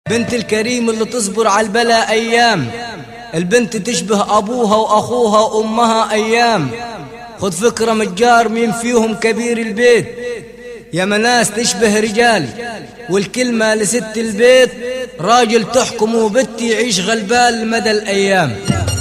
بنت الكريم اللي تصبر على البلاء أيام البنت تشبه أبوها وأخوها وأمها أيام خذ فكرة متجار مين فيهم كبير البيت يا مناس تشبه رجال والكلمة لست البيت راجل تحكم وبت يعيش غلبان مدى الأيام